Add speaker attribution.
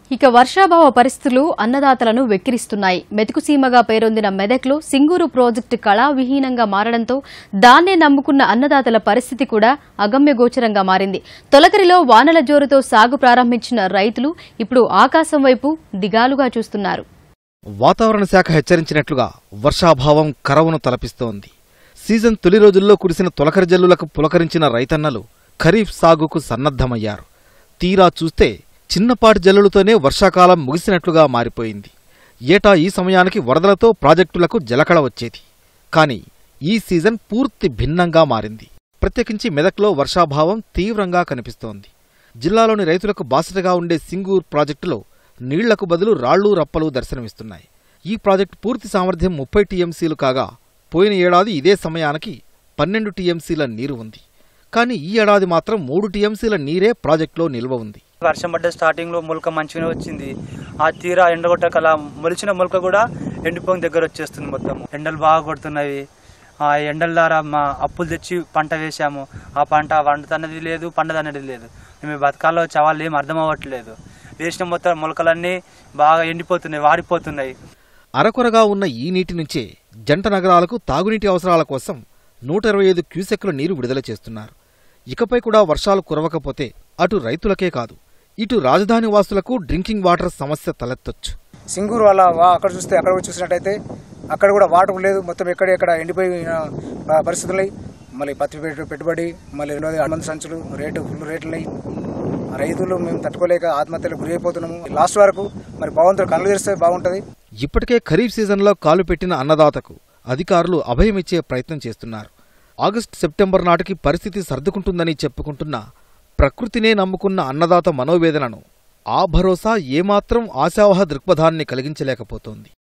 Speaker 1: ఇక వర్షాభావ పరిస్థితులు అన్నదాతలను వెక్కిరిస్తున్నాయి మెతుకుసీమగా పేరొందిన మెదక్లో సింగూరు ప్రాజెక్టు కళావిహీనంగా మారడంతో దాన్నే నమ్ముకున్న అన్నదాతల పరిస్థితి కూడా అగమ్యగోచరంగా మారింది తొలకరిలో వానల జోరుతో సాగు ప్రారంభించిన రైతులు ఇప్పుడు ఆకాశం వైపు దిగాలుగా చూస్తున్నారు
Speaker 2: వాతావరణ శాఖ హెచ్చరించినట్లుగా వర్షాభావం కరవును తలపిస్తోంది సీజన్ తొలి రోజుల్లో కురిసిన తొలకరి జల్లులకు పులకరించిన రైతన్నలు ఖరీఫ్ సాగుకు సన్నద్ధమయ్యారు తీరా చూస్తే చిన్నపాటి జల్లులతోనే వర్షాకాలం ముగిసినట్లుగా మారిపోయింది ఏటా ఈ సమయానికి వరదలతో ప్రాజెక్టులకు జలకళ వచ్చేది కానీ ఈ సీజన్ పూర్తి భిన్నంగా మారింది ప్రత్యేకించి మెదక్లో వర్షాభావం తీవ్రంగా కనిపిస్తోంది జిల్లాలోని రైతులకు బాసటగా ఉండే సింగూర్ ప్రాజెక్టులో నీళ్లకు బదులు రాళ్లు రప్పలు దర్శనమిస్తున్నాయి ఈ ప్రాజెక్టు పూర్తి సామర్థ్యం ముప్పై టీఎంసీలు కాగా పోయిన ఏడాది ఇదే సమయానికి పన్నెండు టీఎంసీల నీరు ఉంది కానీ ఈ ఏడాది మాత్రం మూడు టీఎంసీల నీరే ప్రాజెక్టులో నిల్వ ఉంది
Speaker 3: వర్షం పడ్డ స్టార్టింగ్ లో మొలక మంచిగానే వచ్చింది ఆ తీరా ఎండగొట్టకల మొలిచిన మొలక కూడా ఎండిపోయిన దగ్గర వచ్చేస్తుంది మొత్తం ఎండలు బాగా కొడుతున్నవి ఆ ఎండల ద్వారా మా అప్పులు తెచ్చి పంట వేసాము ఆ పంట వండుతన్నది లేదు పండదన్నది లేదు మేము బతకాల్లో చవాళ్ళు ఏం అర్థం అవ్వట్లేదు వేసిన మొత్తం మొలకలన్నీ బాగా ఎండిపోతున్నాయి వాడిపోతున్నాయి
Speaker 2: అరకొరగా ఉన్న ఈ నీటి నుంచే జంట నగరాలకు తాగునీటి అవసరాల కోసం నూట ఇరవై ఐదు క్యూసెక్ల నీరు విడుదల చేస్తున్నారు ఇకపై కూడా వర్షాలు కురవకపోతే అటు రైతులకే కాదు ఇటు రాజధాని వాసులకు డ్రింకింగ్ వాటర్ సమస్య తలెత్తొచ్చు
Speaker 4: సింగూరు వాళ్ళ వా అక్కడ చూస్తే అక్కడ కూడా చూసినట్టయితే అక్కడ కూడా వాటర్ లేదు మొత్తం ఎక్కడ ఎక్కడ ఎండిపోయిన ప- పరిస్థితులు ఉన్నాయి. మళ్ళీ పత్తి పెట్టు- పెట్టుబడి మళ్ళీ రెండోది మంది సంచులు రేటు ఫుల్ రేట్లు ఉన్నాయి రైతులు మేము తట్టుకోలేక ఆత్మహత్యలు గురి అయిపోతున్నాము లాస్ట్ వరకు మరి భగవంతుడు కళ్ళు తెరిస్తే బాగుంటుంది
Speaker 2: ఇప్పటికే ఖరీఫ్ సీజన్లో కాలు పెట్టిన అన్నదాతకు అధికారులు అభయమిచ్చే ప్రయత్నం చేస్తున్నారు ఆగస్టు సెప్టెంబర్ నాటికి పరిస్థితి సర్దుకుంటుందని చెప్పుకుంటున్న ప్రకృతినే నమ్ముకున్న అన్నదాత మనోవేదనను ఆ భరోసా ఏమాత్రం ఆశావహ దృక్పథాన్ని కలిగించలేకపోతోంది